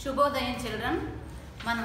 శుభోదయం చిల్డ్రన్ మనం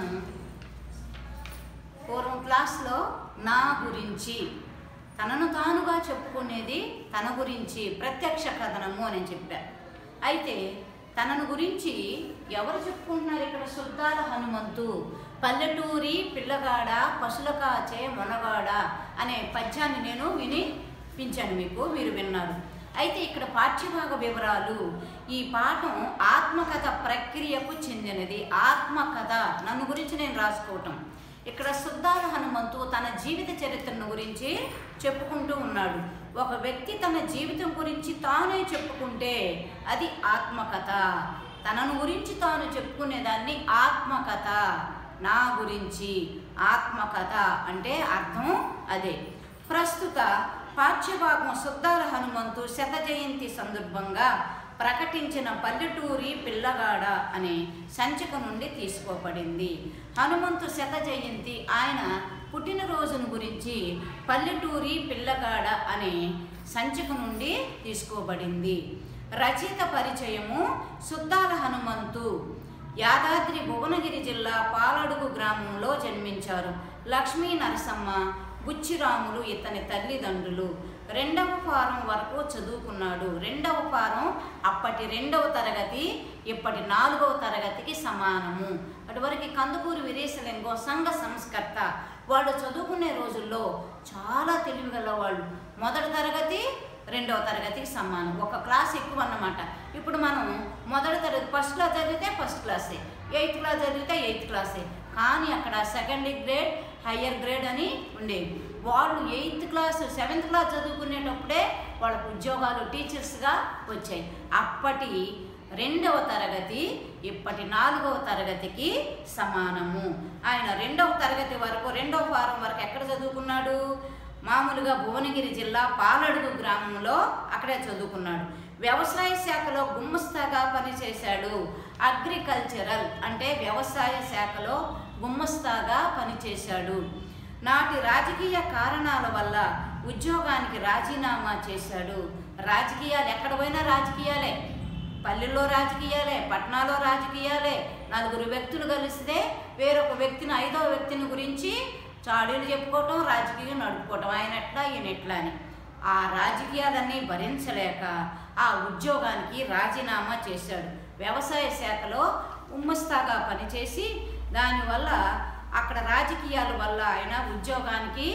పూర్వం క్లాస్లో నా గురించి తనను తానుగా చెప్పుకునేది తన గురించి ప్రత్యక్ష కథనము అని చెప్పా అయితే తనను గురించి ఎవరు చెప్పుకుంటున్నారు ఇక్కడ శుద్ధాల హనుమంతు పల్లెటూరి పిల్లగాడ పశుల కాచే మొనగాడ అనే పద్యాన్ని నేను వినిపించాను మీకు మీరు విన్నారు అయితే ఇక్కడ పాఠ్యభాగ వివరాలు ఈ పాఠం ఆత్మకథ ప్రక్రియకు చెందినది ఆత్మకథ నన్ను గురించి నేను రాసుకోవటం ఇక్కడ శుద్ధాల హనుమంతు తన జీవిత చరిత్రను గురించి చెప్పుకుంటూ ఉన్నాడు ఒక వ్యక్తి తన జీవితం గురించి తానే చెప్పుకుంటే అది ఆత్మకథ తనను గురించి తాను చెప్పుకునేదాన్ని ఆత్మకథ నా గురించి ఆత్మకథ అంటే అర్థం అదే ప్రస్తుత పాఠ్యభాగం శుద్ధాల హనుమంతు శత జయంతి సందర్భంగా ప్రకటించిన పల్లెటూరి పిల్లగాడ అనే సంచిక నుండి తీసుకోబడింది హనుమంతు శత జయంతి ఆయన పుట్టినరోజును గురించి పల్లెటూరి పిల్లగాడ అనే సంచిక నుండి తీసుకోబడింది రచయిత పరిచయము సుద్దాల హనుమంతు యాదాద్రి భువనగిరి జిల్లా పాలడుగు గ్రామంలో జన్మించారు లక్ష్మీ నరసమ్మ బుచ్చిరాములు ఇతని తల్లిదండ్రులు రెండవ ఫారం వరకు చదువుకున్నాడు రెండవ ఫారం అప్పటి రెండవ తరగతి ఇప్పటి నాలుగవ తరగతికి సమానము అటువరకు కందుకూరి వీరేశలింగో సంఘ సంస్కర్త వాళ్ళు చదువుకునే రోజుల్లో చాలా తెలివిగల వాళ్ళు మొదటి తరగతి రెండవ తరగతికి సమానం ఒక క్లాస్ ఎక్కువ అన్నమాట ఇప్పుడు మనం మొదటి తరగతి ఫస్ట్ క్లాస్ చదివితే ఫస్ట్ క్లాసే ఎయిత్ క్లాస్ చదివితే ఎయిత్ క్లాసే కానీ అక్కడ సెకండ్ గ్రేడ్ హయ్యర్ గ్రేడ్ అని ఉండేవి వాళ్ళు ఎయిత్ క్లాస్ సెవెంత్ క్లాస్ చదువుకునేటప్పుడే వాళ్ళకు ఉద్యోగాలు టీచర్స్గా వచ్చాయి అప్పటి రెండవ తరగతి ఇప్పటి నాలుగవ తరగతికి సమానము ఆయన రెండవ తరగతి వరకు రెండవ ఫారం వరకు ఎక్కడ చదువుకున్నాడు మామూలుగా భువనగిరి జిల్లా పాలడుగు గ్రామంలో అక్కడే చదువుకున్నాడు వ్యవసాయ శాఖలో గుమ్మస్తాగా పనిచేశాడు అగ్రికల్చరల్ అంటే వ్యవసాయ శాఖలో గుమ్మస్తాగా పనిచేశాడు నాటి రాజకీయ కారణాల వల్ల ఉద్యోగానికి రాజీనామా చేశాడు రాజకీయాలు ఎక్కడ పోయినా రాజకీయాలే పల్లెల్లో రాజకీయాలే పట్టణాల్లో రాజకీయాలే నలుగురు వ్యక్తులు కలిస్తే వేరొక వ్యక్తిని ఐదో వ్యక్తిని గురించి చాడీలు చెప్పుకోవటం రాజకీయం నడుపుకోవటం ఆయన ఎట్లా ఈయన ఎట్లా అని ఆ రాజకీయాలన్నీ భరించలేక ఆ ఉద్యోగానికి రాజీనామా చేశాడు వ్యవసాయ శాఖలో ఉమ్మస్తాగా పనిచేసి దానివల్ల అక్కడ రాజకీయాల వల్ల ఆయన ఉద్యోగానికి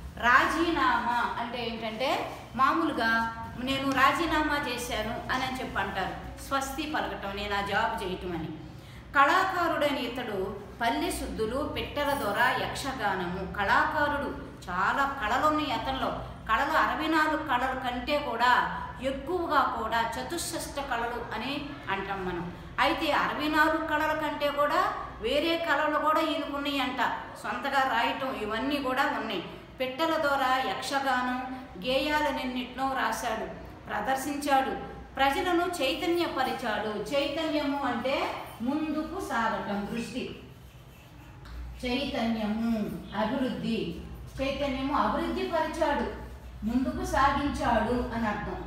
రాజీనామా అంటే ఏంటంటే మామూలుగా నేను రాజీనామా చేశాను అని చెప్పి అంటారు స్వస్తి పలకటం నేను ఆ జాబ్ చేయటం అని కళాకారుడని ఇతడు పల్లె శుద్ధులు పిట్టల దొర యక్షగానము కళాకారుడు చాలా కళలు ఉన్నాయి అతనిలో కళలు అరవై నాలుగు కళల కంటే కూడా ఎక్కువగా కూడా చతుషష్ట కళలు అని అంటాం మనం అయితే అరవై నాలుగు కళల కంటే కూడా వేరే కళలు కూడా ఈయనకున్నాయి అంట సొంతగా రాయటం ఇవన్నీ కూడా ఉన్నాయి పిట్టల ద్వారా యక్షగానం గేయాలనెన్నిటినో రాశాడు ప్రదర్శించాడు ప్రజలను చైతన్యపరిచాడు చైతన్యము అంటే ముందుకు సాగటం దృష్టి చైతన్యము అభివృద్ధి చైతన్యము అభివృద్ధి పరిచాడు ముందుకు సాగించాడు అని అర్థం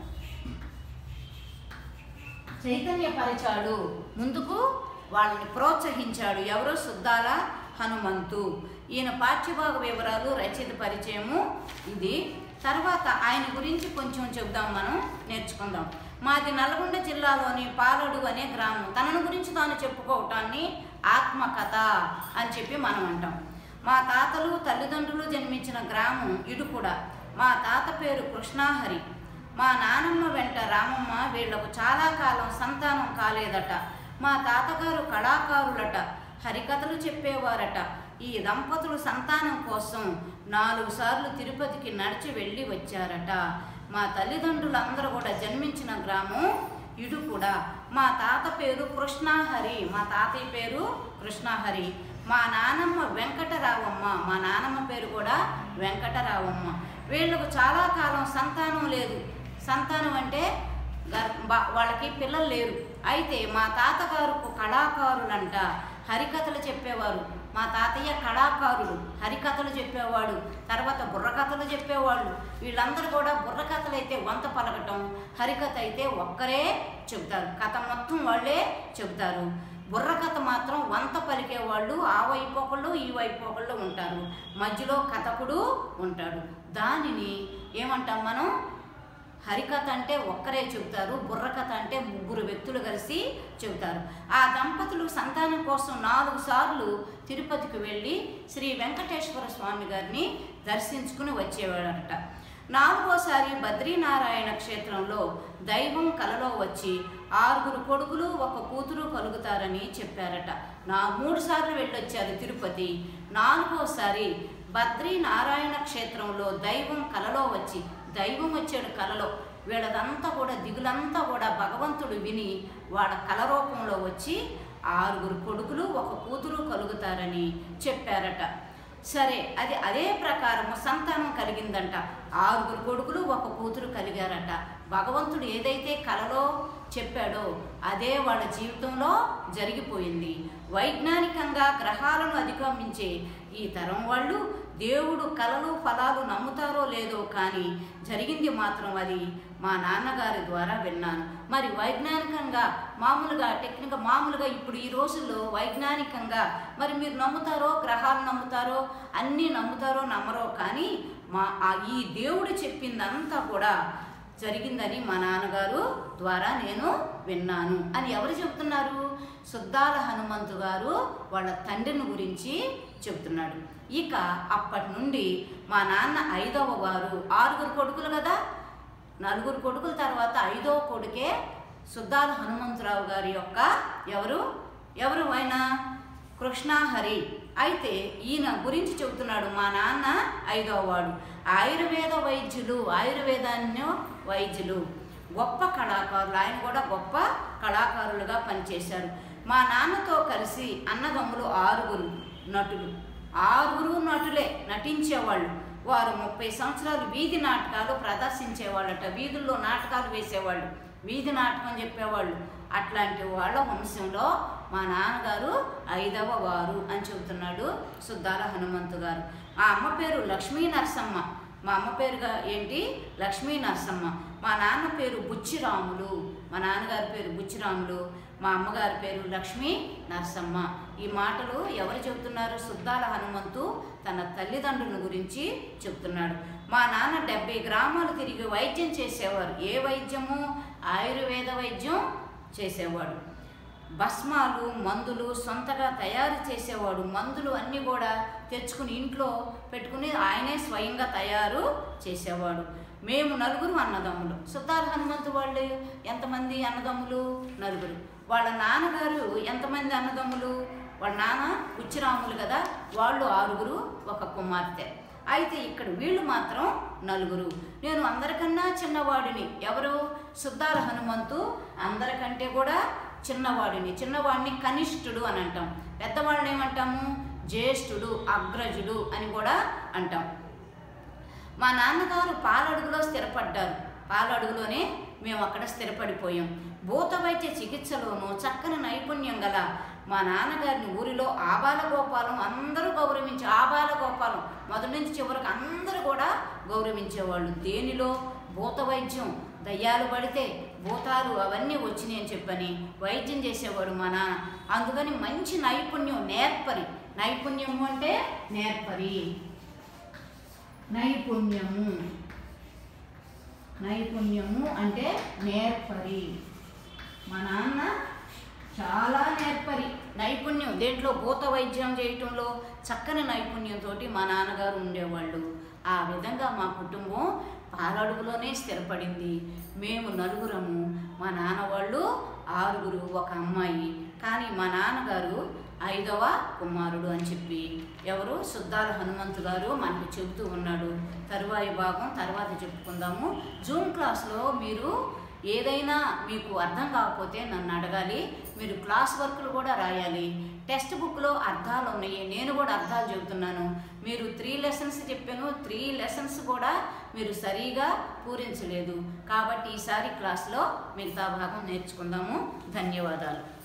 చైతన్యపరిచాడు ముందుకు వాళ్ళని ప్రోత్సహించాడు ఎవరు సుద్దాల హనుమంతు ఈయన పాఠ్యభాగ వివరాలు రచయిత పరిచయము ఇది తర్వాత ఆయన గురించి కొంచెం చెబుదాం మనం నేర్చుకుందాం మాది నల్గొండ జిల్లాలోని పాలడు అనే గ్రామం తనను గురించి తాను చెప్పుకోవటాన్ని ఆత్మకథ అని చెప్పి మనం అంటాం మా తాతలు తల్లిదండ్రులు జన్మించిన గ్రామం ఇడుకుడ మా తాత పేరు కృష్ణాహరి మా నానమ్మ వెంట రామమ్మ వీళ్లకు చాలా కాలం సంతానం కాలేదట మా తాతగారు కళాకారులట హరికథలు చెప్పేవారట ఈ దంపతులు సంతానం కోసం నాలుగు సార్లు తిరుపతికి నడిచి వెళ్ళి వచ్చారట మా తల్లిదండ్రులందరూ కూడా జన్మించిన గ్రామం ఇడు కూడా మా తాత పేరు కృష్ణాహరి మా తాతయ్య పేరు కృష్ణాహరి మా నానమ్మ వెంకటరావమ్మ మా నానమ్మ పేరు కూడా వెంకటరావమ్మ వీళ్ళకు చాలా కాలం సంతానం లేదు సంతానం అంటే గర్- బా- వాళ్ళకి పిల్లలు లేరు అయితే మా తాతగారు కళాకారులంట హరికథలు చెప్పేవారు మా తాతయ్య కళాకారుడు హరికథలు చెప్పేవాడు తర్వాత బుర్రకథలు చెప్పేవాళ్ళు వీళ్ళందరూ కూడా బుర్రకథలు అయితే వంత పలకటం హరికథ అయితే ఒక్కరే చెబుతారు కథ మొత్తం వాళ్ళే చెబుతారు బుర్రకథ మాత్రం వంత పలికే వాళ్ళు ఆ వైపు ఒకళ్ళు ఈ వైపు ఒకళ్ళు ఉంటారు మధ్యలో కథకుడు ఉంటాడు దానిని ఏమంటాం మనం హరికథ అంటే ఒక్కరే చెబుతారు బుర్రకథ అంటే ముగ్గురు వ్యక్తులు కలిసి చెబుతారు ఆ దంపతులు సంతానం కోసం నాలుగు సార్లు తిరుపతికి వెళ్ళి శ్రీ వెంకటేశ్వర స్వామి గారిని దర్శించుకుని వచ్చేవాడట నాలుగోసారి బద్రీనారాయణ క్షేత్రంలో దైవం కలలో వచ్చి ఆరుగురు కొడుకులు ఒక కూతురు కలుగుతారని చెప్పారట నా మూడు సార్లు వెళ్ళొచ్చారు తిరుపతి నాలుగోసారి బద్రీనారాయణ క్షేత్రంలో దైవం కలలో వచ్చి దైవం వచ్చాడు కలలో వీళ్ళదంతా కూడా దిగులంతా కూడా భగవంతుడు విని వాళ్ళ కల రూపంలో వచ్చి ఆరుగురు కొడుకులు ఒక కూతురు కలుగుతారని చెప్పారట సరే అది అదే ప్రకారము సంతానం కలిగిందంట ఆరుగురు కొడుకులు ఒక కూతురు కలిగారట భగవంతుడు ఏదైతే కలలో చెప్పాడో అదే వాళ్ళ జీవితంలో జరిగిపోయింది వైజ్ఞానికంగా గ్రహాలను అధిగమించే ఈ తరం వాళ్ళు దేవుడు కలలు ఫలాలు నమ్ముతారో లేదో కానీ జరిగింది మాత్రం అది మా నాన్నగారి ద్వారా విన్నాను మరి వైజ్ఞానికంగా మామూలుగా టెక్నిక్ మామూలుగా ఇప్పుడు ఈ రోజుల్లో వైజ్ఞానికంగా మరి మీరు నమ్ముతారో గ్రహాలు నమ్ముతారో అన్నీ నమ్ముతారో నమ్మరో కానీ మా ఆ ఈ దేవుడు చెప్పిందంతా కూడా జరిగిందని మా నాన్నగారు ద్వారా నేను విన్నాను అని ఎవరు చెబుతున్నారు సుద్దాల హనుమంతు గారు వాళ్ళ తండ్రిని గురించి చెబుతున్నాడు ఇక అప్పటి నుండి మా నాన్న ఐదవ వారు ఆరుగురు కొడుకులు కదా నలుగురు కొడుకుల తర్వాత ఐదవ కొడుకే సుద్దాల హనుమంతరావు గారి యొక్క ఎవరు ఎవరు ఆయన కృష్ణాహరి అయితే ఈయన గురించి చెబుతున్నాడు మా నాన్న ఐదవ వాడు ఆయుర్వేద వైద్యులు ఆయుర్వేదాన్ని వైద్యులు గొప్ప కళాకారులు ఆయన కూడా గొప్ప కళాకారులుగా పనిచేశారు మా నాన్నతో కలిసి అన్నదమ్ములు ఆరుగురు నటులు ఆరుగురు నటులే నటించేవాళ్ళు వారు ముప్పై సంవత్సరాలు వీధి నాటకాలు ప్రదర్శించేవాళ్ళట వీధుల్లో నాటకాలు వేసేవాళ్ళు వీధి నాటకం చెప్పేవాళ్ళు అట్లాంటి వాళ్ళ వంశంలో మా నాన్నగారు ఐదవ వారు అని చెబుతున్నాడు సుద్దాల హనుమంతు గారు మా అమ్మ పేరు లక్ష్మీ నరసమ్మ మా అమ్మ పేరుగా ఏంటి లక్ష్మీ నరసమ్మ మా నాన్న పేరు బుచ్చిరాములు మా నాన్నగారి పేరు బుచ్చిరాములు మా అమ్మగారి పేరు లక్ష్మీ నరసమ్మ ఈ మాటలు ఎవరు చెబుతున్నారు సుద్దాల హనుమంతు తన తల్లిదండ్రుల గురించి చెప్తున్నాడు మా నాన్న డెబ్బై గ్రామాలు తిరిగి వైద్యం చేసేవారు ఏ వైద్యము ఆయుర్వేద వైద్యం చేసేవాడు భస్మాలు మందులు సొంతగా తయారు చేసేవాడు మందులు అన్నీ కూడా తెచ్చుకుని ఇంట్లో పెట్టుకుని ఆయనే స్వయంగా తయారు చేసేవాడు మేము నలుగురు అన్నదమ్ములు సుద్దాల హనుమంతు వాళ్ళు ఎంతమంది అన్నదమ్ములు నలుగురు వాళ్ళ నాన్నగారు ఎంతమంది అన్నదమ్ములు వాళ్ళ నాన్న ఉచ్చిరాములు కదా వాళ్ళు ఆరుగురు ఒక కుమార్తె అయితే ఇక్కడ వీళ్ళు మాత్రం నలుగురు నేను అందరికన్నా చిన్నవాడిని ఎవరు సుద్దాల హనుమంతు అందరికంటే కూడా చిన్నవాడిని చిన్నవాడిని కనిష్ఠుడు అని అంటాం పెద్దవాళ్ళని ఏమంటాము జ్యేష్ఠుడు అగ్రజుడు అని కూడా అంటాం మా నాన్నగారు పాలడుగులో స్థిరపడ్డారు పాలడుగులోనే మేము అక్కడ స్థిరపడిపోయాం భూత వైద్య చికిత్సలోనూ చక్కని నైపుణ్యం గల మా నాన్నగారిని ఊరిలో ఆబాల గోపాలం అందరూ గౌరవించే ఆబాల గోపాలం మొదటి నుంచి చివరికి అందరూ కూడా గౌరవించేవాళ్ళు దేనిలో భూత వైద్యం దయ్యాలు పడితే భూతాలు అవన్నీ వచ్చినాయి అని చెప్పని వైద్యం చేసేవాడు మా నాన్న అందుకని మంచి నైపుణ్యం నేర్పరి నైపుణ్యము అంటే నేర్పరి నైపుణ్యము నైపుణ్యము అంటే నేర్పరి మా నాన్న చాలా నేర్పరి నైపుణ్యం దేంట్లో భూత వైద్యం చేయటంలో చక్కని నైపుణ్యంతో మా నాన్నగారు ఉండేవాళ్ళు ఆ విధంగా మా కుటుంబం పాలడుగులోనే స్థిరపడింది మేము నలుగురము మా నాన్న వాళ్ళు ఆరుగురు ఒక అమ్మాయి కానీ మా నాన్నగారు ఐదవ కుమారుడు అని చెప్పి ఎవరు సుద్దాల హనుమంతు గారు మనకు చెబుతూ ఉన్నాడు తరువాయి భాగం తర్వాత చెప్పుకుందాము జూమ్ క్లాస్లో మీరు ఏదైనా మీకు అర్థం కాకపోతే నన్ను అడగాలి మీరు క్లాస్ వర్క్లు కూడా రాయాలి టెక్స్ట్ బుక్లో అర్థాలు ఉన్నాయి నేను కూడా అర్థాలు చెబుతున్నాను మీరు త్రీ లెసన్స్ చెప్పాను త్రీ లెసన్స్ కూడా మీరు సరిగా పూరించలేదు కాబట్టి ఈసారి క్లాస్లో మిగతా భాగం నేర్చుకుందాము ధన్యవాదాలు